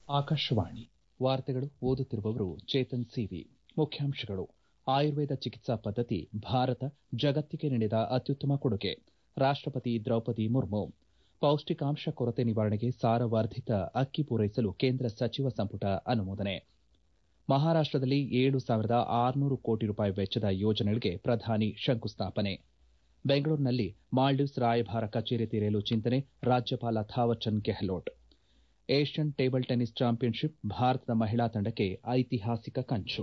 ಆಕಾಶವಾಣಿ ವಾರ್ತೆಗಳು ಓದುತ್ತಿರುವವರು ಚೇತನ್ ಸಿವಿ ಮುಖ್ಯಾಂಶಗಳು ಆಯುರ್ವೇದ ಚಿಕಿತ್ಸಾ ಪದ್ದತಿ ಭಾರತ ಜಗತ್ತಿಗೆ ನೀಡಿದ ಅತ್ಯುತ್ತಮ ಕೊಡುಗೆ ರಾಷ್ಟಪತಿ ದ್ರೌಪದಿ ಮುರ್ಮು ಪೌಷ್ಟಿಕಾಂಶ ಕೊರತೆ ನಿವಾರಣೆಗೆ ಸಾರವರ್ಧಿತ ಅಕ್ಕಿ ಪೂರೈಸಲು ಕೇಂದ್ರ ಸಚಿವ ಸಂಪುಟ ಅನುಮೋದನೆ ಮಹಾರಾಷ್ಟದಲ್ಲಿ ಏಳು ಸಾವಿರದ ಆರುನೂರು ಕೋಟಿ ರೂಪಾಯಿ ವೆಚ್ಚದ ಯೋಜನೆಗಳಿಗೆ ಪ್ರಧಾನಿ ಶಂಕುಸ್ಥಾಪನೆ ಬೆಂಗಳೂರಿನಲ್ಲಿ ಮಾಲ್ಡೀವ್ಸ್ ರಾಯಭಾರ ಕಚೇರಿ ತೆರೆಯಲು ಚಿಂತನೆ ರಾಜ್ಯಪಾಲ Thaawarchand Gehlot Asian table tennis championship ಭಾರತದ ಮಹಿಳಾ ತಂಡಕ್ಕೆ ಐತಿಹಾಸಿಕ ಕಂಚು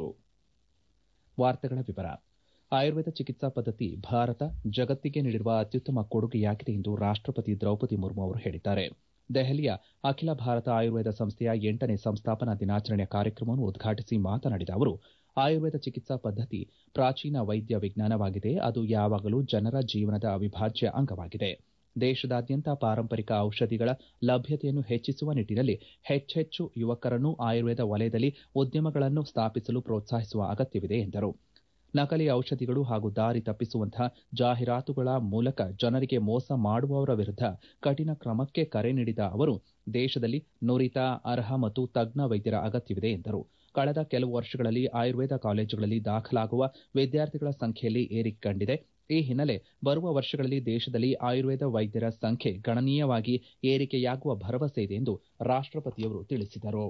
ಆಯುರ್ವೇದ ಚಿಕಿತ್ಸಾ ಪದ್ದತಿ ಭಾರತ ಜಗತ್ತಿಗೆ ನೀಡಿರುವ ಅತ್ಯುತ್ತಮ ಕೊಡುಗೆಯಾಗಿದೆ ಎಂದು ರಾಷ್ಟಪತಿ ದ್ರೌಪದಿ ಮುರ್ಮು ಅವರು ಹೇಳಿದ್ದಾರೆ ದೆಹಲಿಯ ಅಖಿಲ ಭಾರತ ಆಯುರ್ವೇದ ಸಂಸ್ಥೆಯ ಎಂಟನೇ ಸಂಸ್ಥಾಪನಾ ದಿನಾಚರಣೆಯ ಕಾರ್ಯಕ್ರಮವನ್ನು ಉದ್ಘಾಟಿಸಿ ಮಾತನಾಡಿದ ಅವರು ಆಯುರ್ವೇದ ಚಿಕಿತ್ಸಾ ಪದ್ದತಿ ಪ್ರಾಚೀನ ವೈದ್ಯ ವಿಜ್ಞಾನವಾಗಿದೆ ಅದು ಯಾವಾಗಲೂ ಜನರ ಜೀವನದ ಅವಿಭಾಜ್ಯ ಅಂಗವಾಗಿದೆ ದೇಶದಾದ್ಯಂತ ಪಾರಂಪರಿಕ ಔಷಧಿಗಳ ಲಭ್ಯತೆಯನ್ನು ಹೆಚ್ಚಿಸುವ ನಿಟ್ಟನಲ್ಲಿ ಹೆಚ್ಚೆಚ್ಚು ಯುವಕರನ್ನು ಆಯುರ್ವೇದ ವಲಯದಲ್ಲಿ ಉದ್ಯಮಗಳನ್ನು ಸ್ಥಾಪಿಸಲು ಪ್ರೋತ್ಸಾಹಿಸುವ ಅಗತ್ಯವಿದೆ ಎಂದರು ನಕಲಿ ಔಷಧಿಗಳು ಹಾಗೂ ದಾರಿ ತಪ್ಪಿಸುವಂತಹ ಜಾಹೀರಾತುಗಳ ಮೂಲಕ ಜನರಿಗೆ ಮೋಸ ಮಾಡುವವರ ವಿರುದ್ದ ಕಠಿಣ ಕ್ರಮಕ್ಕೆ ಕರೆ ನೀಡಿದ ಅವರು ದೇಶದಲ್ಲಿ ನುರಿತ ಅರ್ಹ ಮತ್ತು ತಜ್ಞ ವೈದ್ಯರ ಅಗತ್ಯವಿದೆ ಎಂದರು ಕಳೆದ ಕೆಲವು ವರ್ಷಗಳಲ್ಲಿ ಆಯುರ್ವೇದ ಕಾಲೇಜುಗಳಲ್ಲಿ ದಾಖಲಾಗುವ ವಿದ್ಯಾರ್ಥಿಗಳ ಸಂಖ್ಯೆಯಲ್ಲಿ ಏರಿಕೆ ಕಂಡಿದೆ ಈ ಹಿನ್ನೆಲೆ ಬರುವ ವರ್ಷಗಳಲ್ಲಿ ದೇಶದಲ್ಲಿ ಆಯುರ್ವೇದ ವೈದ್ಯರ ಸಂಖ್ಯೆ ಗಣನೀಯವಾಗಿ ಏರಿಕೆಯಾಗುವ ಭರವಸೆ ಇದೆ ಎಂದು ರಾಷ್ಟಪತಿಯವರು ತಿಳಿಸಿದರು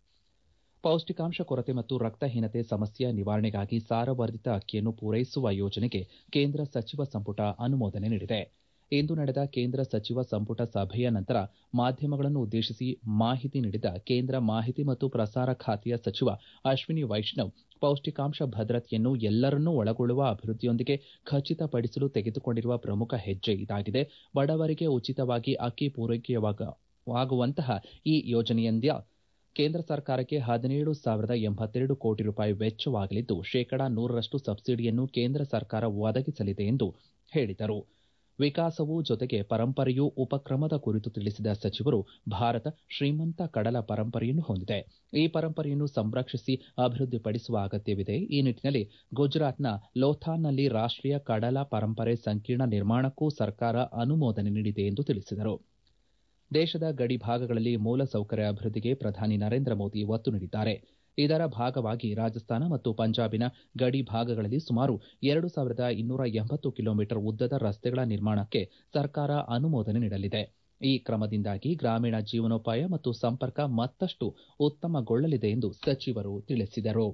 ಪೌಷ್ಟಿಕಾಂಶ ಕೊರತೆ ಮತ್ತು ರಕ್ತಹೀನತೆ ಸಮಸ್ಯೆಯ ನಿವಾರಣೆಗಾಗಿ ಸಾರವರ್ಧಿತ ಅಕ್ಕಿಯನ್ನು ಪೂರೈಸುವ ಯೋಜನೆಗೆ ಕೇಂದ್ರ ಸಚಿವ ಸಂಪುಟ ಅನುಮೋದನೆ ನೀಡಿದೆ ಇಂದು ನಡೆದ ಕೇಂದ್ರ ಸಚಿವ ಸಂಪುಟ ಸಭೆಯ ನಂತರ ಮಾಧ್ಯಮಗಳನ್ನು ಉದ್ದೇಶಿಸಿ ಮಾಹಿತಿ ನೀಡಿದ ಕೇಂದ್ರ ಮಾಹಿತಿ ಮತ್ತು ಪ್ರಸಾರ ಖಾತೆಯ ಸಚಿವ ಅಶ್ವಿನಿ ವೈಷ್ಣವ್ ಪೌಷ್ಟಿಕಾಂಶ ಭದ್ರತೆಯನ್ನು ಎಲ್ಲರನ್ನೂ ಒಳಗೊಳ್ಳುವ ಅಭಿವೃದ್ಧಿಯೊಂದಿಗೆ ಖಚಿತಪಡಿಸಲು ತೆಗೆದುಕೊಂಡಿರುವ ಪ್ರಮುಖ ಹೆಜ್ಜೆ ಇದಾಗಿದೆ ಬಡವರಿಗೆ ಉಚಿತವಾಗಿ ಅಕ್ಕಿ ಪೂರೈಕೆಯಾಗುವಂತಹ ಈ ಯೋಜನೆಯಿಂದ ಕೇಂದ್ರ ಸರ್ಕಾರಕ್ಕೆ ಹದಿನೇಳು ಸಾವಿರದ ಎಂಬತ್ತೆರಡು ಕೋಟಿ ರೂಪಾಯಿ ವೆಚ್ಚವಾಗಲಿದ್ದು ಶೇಕಡಾ ನೂರರಷ್ಟು ಸಬ್ಸಿಡಿಯನ್ನು ಕೇಂದ್ರ ಸರ್ಕಾರ ಒದಗಿಸಲಿದೆ ಎಂದು ಹೇಳಿದರು ವಿಕಾಸವೂ ಜೊತೆಗೆ ಪರಂಪರೆಯೂ ಉಪಕ್ರಮದ ಕುರಿತು ತಿಳಿಸಿದ ಸಚಿವರು ಭಾರತ ಶ್ರೀಮಂತ ಕಡಲ ಪರಂಪರೆಯನ್ನು ಹೊಂದಿದೆ ಈ ಪರಂಪರೆಯನ್ನು ಸಂರಕ್ಷಿಸಿ ಅಭಿವೃದ್ಧಿಪಡಿಸುವ ಅಗತ್ಯವಿದೆ ಈ ನಿಟ್ಟನಲ್ಲಿ ಗುಜರಾತ್ನ ಲೋಥಾನ್ನಲ್ಲಿ ರಾಷ್ಟೀಯ ಕಡಲ ಪರಂಪರೆ ಸಂಕೀರ್ಣ ನಿರ್ಮಾಣಕ್ಕೂ ಸರ್ಕಾರ ಅನುಮೋದನೆ ನೀಡಿದೆ ಎಂದು ತಿಳಿಸಿದರು ದೇಶದ ಗಡಿ ಭಾಗಗಳಲ್ಲಿ ಮೂಲಸೌಕರ್ಯ ಅಭಿವೃದ್ಧಿಗೆ ಪ್ರಧಾನಿ ನರೇಂದ್ರ ಮೋದಿ ಒತ್ತು ನೀಡಿದ್ದಾರೆ ಇದರ ಭಾಗವಾಗಿ ರಾಜಸ್ಥಾನ ಮತ್ತು ಪಂಜಾಬಿನ ಗಡಿ ಭಾಗಗಳಲ್ಲಿ ಸುಮಾರು ಎರಡು ಸಾವಿರದ ಇನ್ನೂರ ಎಂಬತ್ತು ಕಿಲೋಮೀಟರ್ ಉದ್ದದ ರಸ್ತೆಗಳ ನಿರ್ಮಾಣಕ್ಕೆ ಸರ್ಕಾರ ಅನುಮೋದನೆ ನೀಡಲಿದೆ ಈ ಕ್ರಮದಿಂದಾಗಿ ಗ್ರಾಮೀಣ ಜೀವನೋಪಾಯ ಮತ್ತು ಸಂಪರ್ಕ ಮತ್ತಷ್ಟು ಉತ್ತಮಗೊಳ್ಳಲಿದೆ ಎಂದು ಸಚಿವರು ತಿಳಿಸಿದರು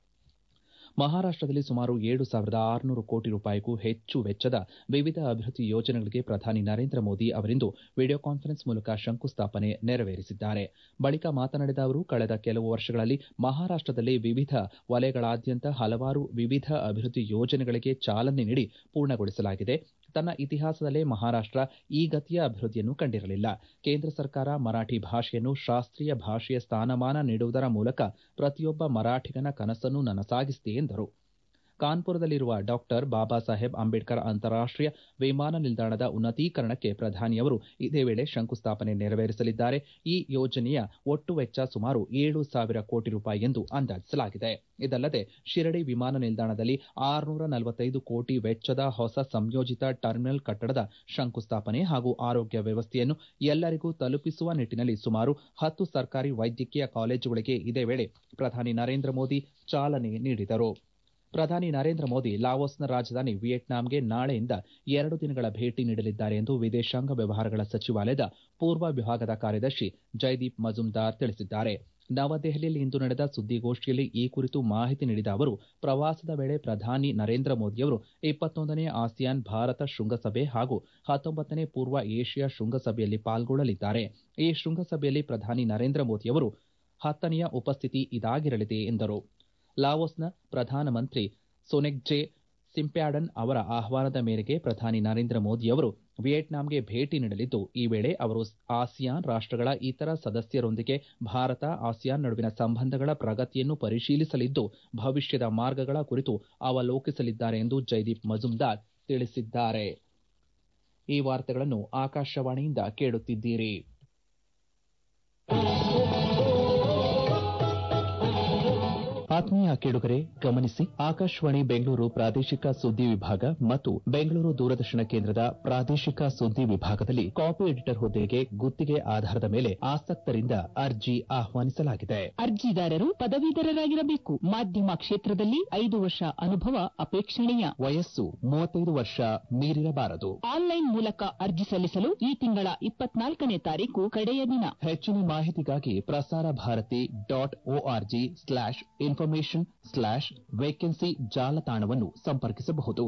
ಮಹಾರಾಷ್ಟದಲ್ಲಿ ಸುಮಾರು ಏಳು ಸಾವಿರದ ಆರುನೂರು ಕೋಟಿ ರೂಪಾಯಿಗೂ ಹೆಚ್ಚು ವೆಚ್ಚದ ವಿವಿಧ ಅಭಿವೃದ್ಧಿ ಯೋಜನೆಗಳಿಗೆ ಪ್ರಧಾನಿ ನರೇಂದ್ರ ಮೋದಿ ಅವರಿಂದು ವಿಡಿಯೋ ಕಾನ್ಫರೆನ್ಸ್ ಮೂಲಕ ಶಂಕುಸ್ಥಾಪನೆ ನೆರವೇರಿಸಿದ್ದಾರೆ ಬಳಿಕ ಮಾತನಾಡಿದ ಅವರು ಕಳೆದ ಕೆಲವು ವರ್ಷಗಳಲ್ಲಿ ಮಹಾರಾಷ್ಟದಲ್ಲಿ ವಿವಿಧ ವಲಯಗಳಾದ್ಯಂತ ಹಲವಾರು ವಿವಿಧ ಅಭಿವೃದ್ಧಿ ಯೋಜನೆಗಳಿಗೆ ಚಾಲನೆ ನೀಡಿ ಪೂರ್ಣಗೊಳಿಸಲಾಗಿದೆ ತನ್ನ ಇತಿಹಾಸದಲ್ಲೇ ಮಹಾರಾಷ್ಟ ಈ ಗತಿಯ ಅಭಿವೃದ್ಧಿಯನ್ನು ಕಂಡಿರಲಿಲ್ಲ ಕೇಂದ್ರ ಸರ್ಕಾರ ಮರಾಠಿ ಭಾಷೆಯನ್ನು ಶಾಸ್ತ್ರೀಯ ಭಾಷೆಯ ಸ್ಥಾನಮಾನ ನೀಡುವುದರ ಮೂಲಕ ಪ್ರತಿಯೊಬ್ಬ ಮರಾಠಿಗನ ಕನಸನ್ನು ನನಸಾಗಿಸಿದೆ ಎಂದರು ಕಾನ್ಪುರದಲ್ಲಿರುವ ಡಾಕ್ಟರ್ ಬಾಬಾ ಸಾಹೇಬ್ ಅಂಬೇಡ್ಕರ್ ಅಂತಾರಾಷ್ಟೀಯ ವಿಮಾನ ನಿಲ್ದಾಣದ ಉನ್ನತೀಕರಣಕ್ಕೆ ಪ್ರಧಾನಿಯವರು ಇದೇ ವೇಳೆ ಶಂಕುಸ್ಥಾಪನೆ ನೆರವೇರಿಸಲಿದ್ದಾರೆ ಈ ಯೋಜನೆಯ ಒಟ್ಟು ವೆಚ್ಚ ಸುಮಾರು ಏಳು ಸಾವಿರ ಕೋಟಿ ರೂಪಾಯಿ ಎಂದು ಅಂದಾಜಿಸಲಾಗಿದೆ ಇದಲ್ಲದೆ ಶಿರಡಿ ವಿಮಾನ ನಿಲ್ದಾಣದಲ್ಲಿ ಆರುನೂರ ನಲವತ್ತೈದು ಕೋಟಿ ವೆಚ್ಚದ ಹೊಸ ಸಂಯೋಜಿತ ಟರ್ಮಿನಲ್ ಕಟ್ಟಡದ ಶಂಕುಸ್ಥಾಪನೆ ಹಾಗೂ ಆರೋಗ್ಯ ವ್ಯವಸ್ಥೆಯನ್ನು ಎಲ್ಲರಿಗೂ ತಲುಪಿಸುವ ನಿಟ್ಟನಲ್ಲಿ ಸುಮಾರು ಹತ್ತು ಸರ್ಕಾರಿ ವೈದ್ಯಕೀಯ ಕಾಲೇಜುಗಳಿಗೆ ಇದೇ ವೇಳೆ ಪ್ರಧಾನಿ ನರೇಂದ್ರ ಮೋದಿ ಚಾಲನೆ ನೀಡಿದರು ಪ್ರಧಾನಿ ನರೇಂದ್ರ ಮೋದಿ ಲಾವೋಸ್ನ ರಾಜಧಾನಿ ವಿಯೆಟ್ನಾಂಗೆ ನಾಳೆಯಿಂದ ಎರಡು ದಿನಗಳ ಭೇಟಿ ನೀಡಲಿದ್ದಾರೆ ಎಂದು ವಿದೇಶಾಂಗ ವ್ಯವಹಾರಗಳ ಸಚಿವಾಲಯದ ಪೂರ್ವ ವಿಭಾಗದ ಕಾರ್ಯದರ್ಶಿ ಜೈದೀಪ್ ಮಜುಂದಾರ್ ತಿಳಿಸಿದ್ದಾರೆ ನವದೆಹಲಿಯಲ್ಲಿ ಇಂದು ನಡೆದ ಸುದ್ದಿಗೋಷ್ಠಿಯಲ್ಲಿ ಈ ಕುರಿತು ಮಾಹಿತಿ ನೀಡಿದ ಅವರು ಪ್ರವಾಸದ ವೇಳೆ ಪ್ರಧಾನಿ ನರೇಂದ್ರ ಮೋದಿಯವರು ಇಪ್ಪತ್ತೊಂದನೇ ಆಸಿಯಾನ್ ಭಾರತ ಶೃಂಗಸಭೆ ಹಾಗೂ ಹತ್ತೊಂಬತ್ತನೇ ಪೂರ್ವ ಏಷ್ಯಾ ಶೃಂಗಸಭೆಯಲ್ಲಿ ಪಾಲ್ಗೊಳ್ಳಲಿದ್ದಾರೆ ಈ ಶೃಂಗಸಭೆಯಲ್ಲಿ ಪ್ರಧಾನಿ ನರೇಂದ್ರ ಮೋದಿಯವರು ಹತ್ತನೆಯ ಉಪಸ್ಥಿತಿ ಇದಾಗಿರಲಿದೆ ಎಂದರು ಲಾವೋಸ್ನ ಪ್ರಧಾನಮಂತ್ರಿ ಸೊನೆಗ್ಜೆ ಸಿಂಪ್ಯಾಡನ್ ಅವರ ಆಹ್ವಾನದ ಮೇರೆಗೆ ಪ್ರಧಾನಿ ನರೇಂದ್ರ ಮೋದಿಯವರು ವಿಯೆಟ್ನಾಂಗೆ ಭೇಟಿ ನೀಡಲಿದ್ದು ಈ ವೇಳೆ ಅವರು ಆಸಿಯಾನ್ ರಾಷ್ಟಗಳ ಇತರ ಸದಸ್ಯರೊಂದಿಗೆ ಭಾರತ ಆಸಿಯಾನ್ ನಡುವಿನ ಸಂಬಂಧಗಳ ಪ್ರಗತಿಯನ್ನು ಪರಿಶೀಲಿಸಲಿದ್ದು ಭವಿಷ್ಯದ ಮಾರ್ಗಗಳ ಕುರಿತು ಅವಲೋಕಿಸಲಿದ್ದಾರೆ ಎಂದು ಜೈದೀಪ್ ಮಜುಂದಾರ್ ತಿಳಿಸಿದ್ದಾರೆ ಈ ವಾರ್ತೆಗಳನ್ನು ಆಕಾಶವಾಣಿಯಿಂದ ಕೇಳುತ್ತಿದ್ದೀರಿ ಆತ್ಮೀಯ ಕೇಳುಗರೆ ಗಮನಿಸಿ ಆಕಾಶವಾಣಿ ಬೆಂಗಳೂರು ಪ್ರಾದೇಶಿಕ ಸುದ್ದಿ ವಿಭಾಗ ಮತ್ತು ಬೆಂಗಳೂರು ದೂರದರ್ಶನ ಕೇಂದ್ರದ ಪ್ರಾದೇಶಿಕ ಸುದ್ದಿ ವಿಭಾಗದಲ್ಲಿ ಕಾಪಿ ಎಡಿಟರ್ ಹುದ್ದೆಗೆ ಗುತ್ತಿಗೆ ಆಧಾರದ ಮೇಲೆ ಆಸಕ್ತರಿಂದ ಅರ್ಜಿ ಆಹ್ವಾನಿಸಲಾಗಿದೆ ಅರ್ಜಿದಾರರು ಪದವೀಧರರಾಗಿರಬೇಕು ಮಾಧ್ಯಮ ಕ್ಷೇತ್ರದಲ್ಲಿ ಐದು ವರ್ಷ ಅನುಭವ ಅಪೇಕ್ಷಣೀಯ ವಯಸ್ಸು ಮೂವತ್ತೈದು ವರ್ಷ ಮೀರಿರಬಾರದು ಆನ್ಲೈನ್ ಮೂಲಕ ಅರ್ಜಿ ಸಲ್ಲಿಸಲು ಈ ತಿಂಗಳ ಇಪ್ಪತ್ನಾಲ್ಕನೇ ತಾರೀಕು ಕಡೆಯ ದಿನ ಹೆಚ್ಚಿನ ಮಾಹಿತಿಗಾಗಿ Prasar Bharati dot O R G slash information slash vacancy ಜಾಲತಾಣವನ್ನು ಸಂಪರ್ಕಿಸಬಹುದು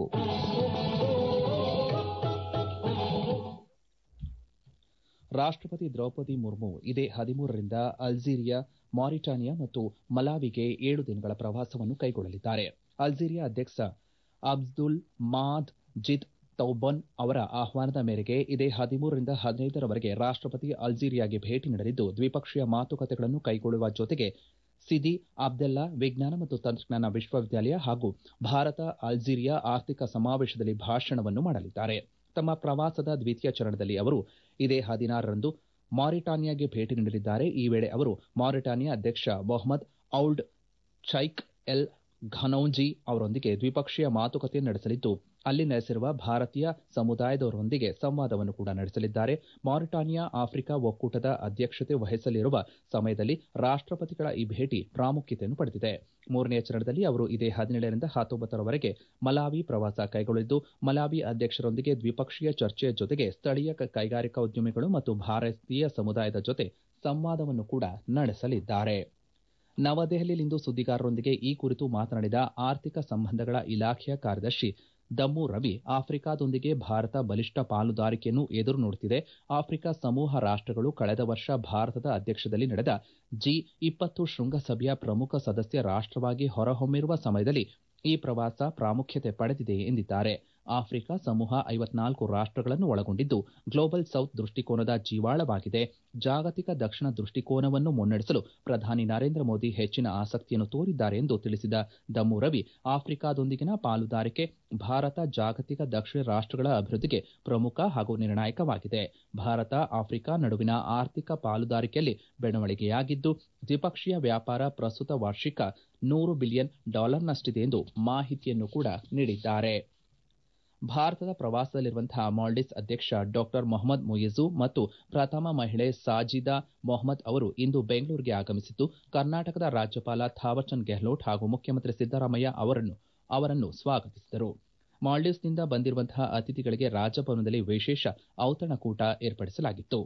ರಾಷ್ಟಪತಿ ದ್ರೌಪದಿ ಮುರ್ಮು ಇದೇ ಹದಿಮೂರರಿಂದ ಅಲ್ಜೀರಿಯಾ ಮಾರಿಟಾನಿಯಾ ಮತ್ತು ಮಲಾವಿಗೆ ಏಳು ದಿನಗಳ ಪ್ರವಾಸವನ್ನು ಕೈಗೊಳ್ಳಲಿದ್ದಾರೆ ಅಲ್ಜೀರಿಯಾ ಅಧ್ಯಕ್ಷ ಅಬ್ದುಲ್ ಮಾದ್ ಜಿದ್ ತೌಬನ್ ಅವರ ಆಹ್ವಾನದ ಮೇರೆಗೆ ಇದೇ ಹದಿಮೂರರಿಂದ ಹದಿನೈದರವರೆಗೆ ರಾಷ್ಟಪತಿ ಅಲ್ಜೀರಿಯಾಗೆ ಭೇಟಿ ನೀಡಲಿದ್ದು ದ್ವಿಪಕ್ಷೀಯ ಮಾತುಕತೆಗಳನ್ನು ಕೈಗೊಳ್ಳುವ ಜೊತೆಗೆ ಸಿದಿ ಅಬ್ದೆಲ್ಲಾ ವಿಜ್ಞಾನ ಮತ್ತು ತಂತ್ರಜ್ಞಾನ ವಿಶ್ವವಿದ್ಯಾಲಯ ಹಾಗೂ ಭಾರತ ಅಲ್ಜೀರಿಯಾ ಆರ್ಥಿಕ ಸಮಾವೇಶದಲ್ಲಿ ಭಾಷಣವನ್ನು ಮಾಡಲಿದ್ದಾರೆ ತಮ್ಮ ಪ್ರವಾಸದ ದ್ವಿತೀಯ ಚರಣದಲ್ಲಿ ಅವರು ಇದೇ ಹದಿನಾರರಂದು ಮಾರಿಟಾನಿಯಾಗೆ ಭೇಟಿ ನೀಡಲಿದ್ದಾರೆ ಈ ವೇಳೆ ಅವರು ಮಾರಿಟಾನಿಯಾ ಅಧ್ಯಕ್ಷ ಮೊಹಮ್ಮದ್ ಔಲ್ಡ್ ಚೈಕ್ ಎಲ್ ಘನೌಜಿ ಅವರೊಂದಿಗೆ ದ್ವಿಪಕ್ಷೀಯ ಮಾತುಕತೆ ನಡೆಸಲಿದ್ದು ಅಲ್ಲಿ ನೆಲೆಸಿರುವ ಭಾರತೀಯ ಸಮುದಾಯದವರೊಂದಿಗೆ ಸಂವಾದವನ್ನು ಕೂಡ ನಡೆಸಲಿದ್ದಾರೆ ಮಾರಿಟಾನಿಯಾ ಆಫ್ರಿಕಾ ಒಕ್ಕೂಟದ ಅಧ್ಯಕ್ಷತೆ ವಹಿಸಲಿರುವ ಸಮಯದಲ್ಲಿ ರಾಷ್ಟಪತಿಗಳ ಈ ಭೇಟಿ ಪ್ರಾಮುಖ್ಯತೆಯನ್ನು ಪಡೆದಿದೆ ಮೂರನೆಯ ಚರಣದಲ್ಲಿ ಅವರು ಇದೇ ಹದಿನೇಳರಿಂದ ಹತ್ತೊಂಬತ್ತರವರೆಗೆ ಮಲಾವಿ ಪ್ರವಾಸ ಕೈಗೊಳ್ಳಲಿದ್ದು ಮಲಾವಿ ಅಧ್ಯಕ್ಷರೊಂದಿಗೆ ದ್ವಿಪಕ್ಷೀಯ ಚರ್ಚೆಯ ಜೊತೆಗೆ ಸ್ಥಳೀಯ ಕೈಗಾರಿಕಾ ಉದ್ಯಮಿಗಳು ಮತ್ತು ಭಾರತೀಯ ಸಮುದಾಯದ ಜೊತೆ ಸಂವಾದವನ್ನು ಕೂಡ ನಡೆಸಲಿದ್ದಾರೆ ನವದೆಹಲಿಯಲ್ಲಿಂದು ಸುದ್ದಿಗಾರರೊಂದಿಗೆ ಈ ಕುರಿತು ಮಾತನಾಡಿದ ಆರ್ಥಿಕ ಸಂಬಂಧಗಳ ಇಲಾಖೆಯ ಕಾರ್ಯದರ್ಶಿ ದಮ್ಮು ರವಿ ಆಫ್ರಿಕಾದೊಂದಿಗೆ ಭಾರತ ಬಲಿಷ್ಠ ಪಾಲುದಾರಿಕೆಯನ್ನು ಎದುರು ನೋಡುತ್ತಿದೆ ಆಫ್ರಿಕಾ ಸಮೂಹ ರಾಷ್ಟಗಳು ಕಳೆದ ವರ್ಷ ಭಾರತದ ಅಧ್ಯಕ್ಷದಲ್ಲಿ ನಡೆದ ಜಿ ಇಪ್ಪತ್ತು ಶೃಂಗಸಭೆಯ ಪ್ರಮುಖ ಸದಸ್ಯ ರಾಷ್ಟವಾಗಿ ಹೊರಹೊಮ್ಮಿರುವ ಸಮಯದಲ್ಲಿ ಈ ಪ್ರವಾಸ ಪ್ರಾಮುಖ್ಯತೆ ಪಡೆದಿದೆ ಎಂದಿದ್ದಾರೆ ಆಫ್ರಿಕಾ ಸಮೂಹ ಐವತ್ನಾಲ್ಕು ರಾಷ್ಟಗಳನ್ನು ಒಳಗೊಂಡಿದ್ದು ಗ್ಲೋಬಲ್ ಸೌತ್ ದೃಷ್ಟಿಕೋನದ ಜೀವಾಳವಾಗಿದೆ ಜಾಗತಿಕ ದಕ್ಷಿಣ ದೃಷ್ಟಿಕೋನವನ್ನು ಮುನ್ನಡೆಸಲು ಪ್ರಧಾನಿ ನರೇಂದ್ರ ಮೋದಿ ಹೆಚ್ಚಿನ ಆಸಕ್ತಿಯನ್ನು ತೋರಿದ್ದಾರೆ ಎಂದು ತಿಳಿಸಿದ ದಮ್ಮು ರವಿ ಆಫ್ರಿಕಾದೊಂದಿಗಿನ ಪಾಲುದಾರಿಕೆ ಭಾರತ ಜಾಗತಿಕ ದಕ್ಷಿಣ ರಾಷ್ಟಗಳ ಅಭಿವೃದ್ಧಿಗೆ ಪ್ರಮುಖ ಹಾಗೂ ನಿರ್ಣಾಯಕವಾಗಿದೆ ಭಾರತ ಆಫ್ರಿಕಾ ನಡುವಿನ ಆರ್ಥಿಕ ಪಾಲುದಾರಿಕೆಯಲ್ಲಿ ಬೆಳವಣಿಗೆಯಾಗಿದ್ದು ದ್ವಿಪಕ್ಷೀಯ ವ್ಯಾಪಾರ ಪ್ರಸ್ತುತ ವಾರ್ಷಿಕ ನೂರು ಬಿಲಿಯನ್ ಡಾಲರ್ನಷ್ಟಿದೆ ಎಂದು ಮಾಹಿತಿಯನ್ನು ಕೂಡ ನೀಡಿದ್ದಾರೆ ಭಾರತದ ಪ್ರವಾಸದಲ್ಲಿರುವಂತಹ ಮಾಲ್ಡೀವ್ಸ್ ಅಧ್ಯಕ್ಷ ಡಾಕ್ಟರ್ ಮೊಹಮ್ಮದ್ ಮುಯಿಜು ಮತ್ತು ಪ್ರಥಮ ಮಹಿಳೆ ಸಾಜಿದಾ ಮೊಹಮ್ಮದ್ ಅವರು ಇಂದು ಬೆಂಗಳೂರಿಗೆ ಆಗಮಿಸಿದ್ದು ಕರ್ನಾಟಕದ ರಾಜ್ಯಪಾಲ ಥಾವರ್ಚಂದ್ ಗೆಹ್ಲೋಟ್ ಹಾಗೂ ಮುಖ್ಯಮಂತ್ರಿ ಸಿದ್ದರಾಮಯ್ಯ ಅವರನ್ನು ಅವರನ್ನು ಸ್ವಾಗತಿಸಿದರು ಮಾಲ್ಡೀವ್ಸ್ನಿಂದ ಬಂದಿರುವಂತಹ ಅತಿಥಿಗಳಿಗೆ ರಾಜಭವನದಲ್ಲಿ ವಿಶೇಷ ಔತಣಕೂಟ ಏರ್ಪಡಿಸಲಾಗಿತ್ತು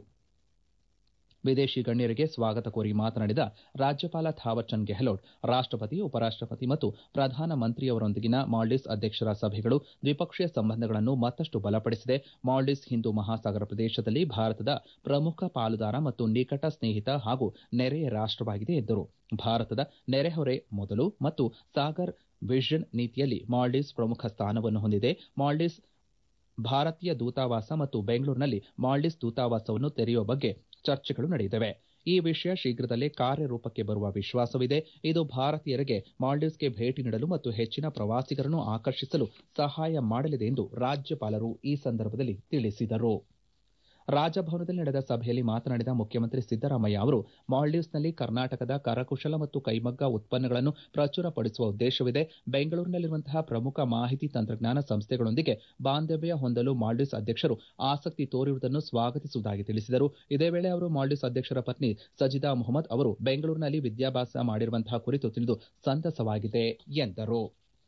ವಿದೇಶಿ ಗಣ್ಯರಿಗೆ ಸ್ವಾಗತ ಕೋರಿ ಮಾತನಾಡಿದ ರಾಜ್ಯಪಾಲ ಥಾವರ್ಚಂದ್ ಗೆಹ್ಲೋಟ್ ರಾಷ್ಟಪತಿ ಉಪರಾಷ್ಟಪತಿ ಮತ್ತು ಪ್ರಧಾನಮಂತ್ರಿಯವರೊಂದಿಗಿನ ಮಾಲ್ಡೀವ್ಸ್ ಅಧ್ಯಕ್ಷರ ಸಭೆಗಳು ದ್ವಿಪಕ್ಷೀಯ ಸಂಬಂಧಗಳನ್ನು ಮತ್ತಷ್ಟು ಬಲಪಡಿಸಿದೆ ಮಾಲ್ಡೀವ್ಸ್ ಹಿಂದೂ ಮಹಾಸಾಗರ ಪ್ರದೇಶದಲ್ಲಿ ಭಾರತದ ಪ್ರಮುಖ ಪಾಲುದಾರ ಮತ್ತು ನಿಕಟ ಸ್ನೇಹಿತ ಹಾಗೂ ನೆರೆಯ ರಾಷ್ಟವಾಗಿದೆ ಎಂದರು ಭಾರತದ ನೆರೆಹೊರೆ ಮೊದಲು ಮತ್ತು ಸಾಗರ್ ವಿಷನ್ ನೀತಿಯಲ್ಲಿ ಮಾಲ್ಡೀವ್ಸ್ ಪ್ರಮುಖ ಸ್ಥಾನವನ್ನು ಹೊಂದಿದೆ ಮಾಲ್ಡೀವ್ಸ್ ಭಾರತೀಯ ದೂತಾವಾಸ ಮತ್ತು ಬೆಂಗಳೂರಿನಲ್ಲಿ ಮಾಲ್ಡೀವ್ಸ್ ದೂತಾವಾಸವನ್ನು ತೆರೆಯುವ ಬಗ್ಗೆ ಚರ್ಚೆಗಳು ನಡೆದಿವೆ ಈ ವಿಷಯ ಶೀಘ್ರದಲ್ಲೇ ಕಾರ್ಯರೂಪಕ್ಕೆ ಬರುವ ವಿಶ್ವಾಸವಿದೆ ಇದು ಭಾರತೀಯರಿಗೆ ಮಾಲ್ಡೀವ್ಸ್ಗೆ ಭೇಟಿ ನೀಡಲು ಮತ್ತು ಹೆಚ್ಚಿನ ಪ್ರವಾಸಿಗರನ್ನು ಆಕರ್ಷಿಸಲು ಸಹಾಯ ಮಾಡಲಿದೆ ಎಂದು ರಾಜ್ಯಪಾಲರು ಈ ಸಂದರ್ಭದಲ್ಲಿ ತಿಳಿಸಿದರು ರಾಜಭವನದಲ್ಲಿ ನಡೆದ ಸಭೆಯಲ್ಲಿ ಮಾತನಾಡಿದ ಮುಖ್ಯಮಂತ್ರಿ ಸಿದ್ದರಾಮಯ್ಯ ಅವರು ಮಾಲ್ಡೀವ್ಸ್ನಲ್ಲಿ ಕರ್ನಾಟಕದ ಕರಕುಶಲ ಮತ್ತು ಕೈಮಗ್ಗ ಉತ್ಪನ್ನಗಳನ್ನು ಪ್ರಚುರಪಡಿಸುವ ಉದ್ದೇಶವಿದೆ ಬೆಂಗಳೂರಿನಲ್ಲಿರುವಂತಹ ಪ್ರಮುಖ ಮಾಹಿತಿ ತಂತ್ರಜ್ಞಾನ ಸಂಸ್ಥೆಗಳೊಂದಿಗೆ ಬಾಂಧವ್ಯ ಹೊಂದಲು ಮಾಲ್ಡೀವ್ಸ್ ಅಧ್ಯಕ್ಷರು ಆಸಕ್ತಿ ತೋರಿರುವುದನ್ನು ಸ್ವಾಗತಿಸುವುದಾಗಿ ತಿಳಿಸಿದರು ಇದೇ ವೇಳೆ ಅವರು ಮಾಲ್ಡೀವ್ಸ್ ಅಧ್ಯಕ್ಷರ ಪತ್ನಿ ಸಜಿದಾ ಮೊಹಮ್ಮದ್ ಅವರು ಬೆಂಗಳೂರಿನಲ್ಲಿ ವಿದ್ಯಾಭ್ಯಾಸ ಮಾಡಿರುವಂತಹ ಕುರಿತು ತಿಳಿದು ಸಂತಸವಾಗಿದೆ ಎಂದರು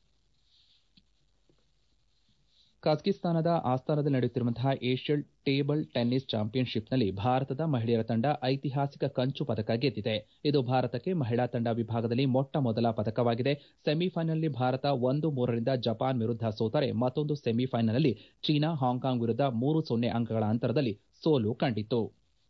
ಕಜಕಿಸ್ತಾನದ ಆಸ್ಥಾನದಲ್ಲಿ ನಡೆಯುತ್ತಿರುವಂತಹ ಏಷ್ಯನ್ ಟೇಬಲ್ ಟೆನ್ನಿಸ್ ಚಾಂಪಿಯನ್ಶಿಪ್ನಲ್ಲಿ ಭಾರತದ ಮಹಿಳೆಯರ ತಂಡ ಐತಿಹಾಸಿಕ ಕಂಚು ಪದಕ ಗೆದ್ದಿದೆ ಇದು ಭಾರತಕ್ಕೆ ಮಹಿಳಾ ತಂಡ ವಿಭಾಗದಲ್ಲಿ ಮೊಟ್ಟ ಮೊದಲ ಪದಕವಾಗಿದೆ ಸೆಮಿಫೈನಲ್ನಲ್ಲಿ ಭಾರತ ಒಂದು ಮೂರರಿಂದ ಜಪಾನ್ ವಿರುದ್ಧ ಸೋತರೆ ಮತ್ತೊಂದು ಸೆಮಿಫೈನಲ್ನಲ್ಲಿ ಚೀನಾ ಹಾಂಕಾಂಗ್ ವಿರುದ್ಧ ಮೂರು ಸೊನ್ನೆ ಅಂಕಗಳ ಅಂತರದಲ್ಲಿ ಸೋಲು ಕಂಡಿತು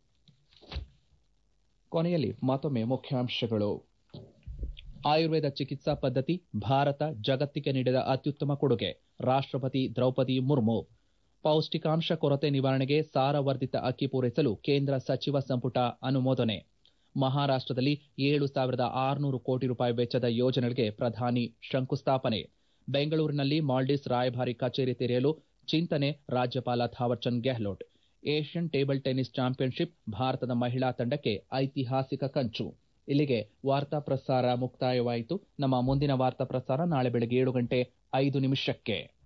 ಕೊನೆಯಲ್ಲಿ ಮತ್ತೊಮ್ಮೆ ಮುಖ್ಯಾಂಶಗಳು ಆಯುರ್ವೇದ ಚಿಕಿತ್ಸಾ ಪದ್ಧತಿ ಭಾರತ ಜಗತ್ತಿಗೆ ನೀಡಿದ ಅತ್ಯುತ್ತಮ ಕೊಡುಗೆ ರಾಷ್ಟಪತಿ ದ್ರೌಪದಿ ಮುರ್ಮು ಪೌಷ್ಟಿಕಾಂಶ ಕೊರತೆ ನಿವಾರಣೆಗೆ ಸಾರವರ್ಧಿತ ಅಕ್ಕಿ ಪೂರೈಸಲು ಕೇಂದ್ರ ಸಚಿವ ಸಂಪುಟ ಅನುಮೋದನೆ ಮಹಾರಾಷ್ಟದಲ್ಲಿ ಏಳು ಸಾವಿರದ ಆರುನೂರು ಕೋಟಿ ರೂಪಾಯಿ ವೆಚ್ಚದ ಯೋಜನೆಗಳಿಗೆ ಪ್ರಧಾನಿ ಶಂಕುಸ್ಥಾಪನೆ ಬೆಂಗಳೂರಿನಲ್ಲಿ ಮಾಲ್ಡೀವ್ಸ್ ರಾಯಭಾರಿ ಕಚೇರಿ ತೆರೆಯಲು ಚಿಂತನೆ ರಾಜ್ಯಪಾಲ Thaawarchand Gehlot Asian table tennis championship ಭಾರತದ ಮಹಿಳಾ ತಂಡಕ್ಕೆ ಐತಿಹಾಸಿಕ ಕಂಚು ಇಲ್ಲಿಗೆ ವಾರ್ತಾ ಪ್ರಸಾರ ಮುಕ್ತಾಯವಾಯಿತು ನಮ್ಮ ಮುಂದಿನ ವಾರ್ತಾ ಪ್ರಸಾರ ನಾಳೆ ಬೆಳಗ್ಗೆ ಏಳು ಗಂಟೆ ಐದು ನಿಮಿಷಕ್ಕೆ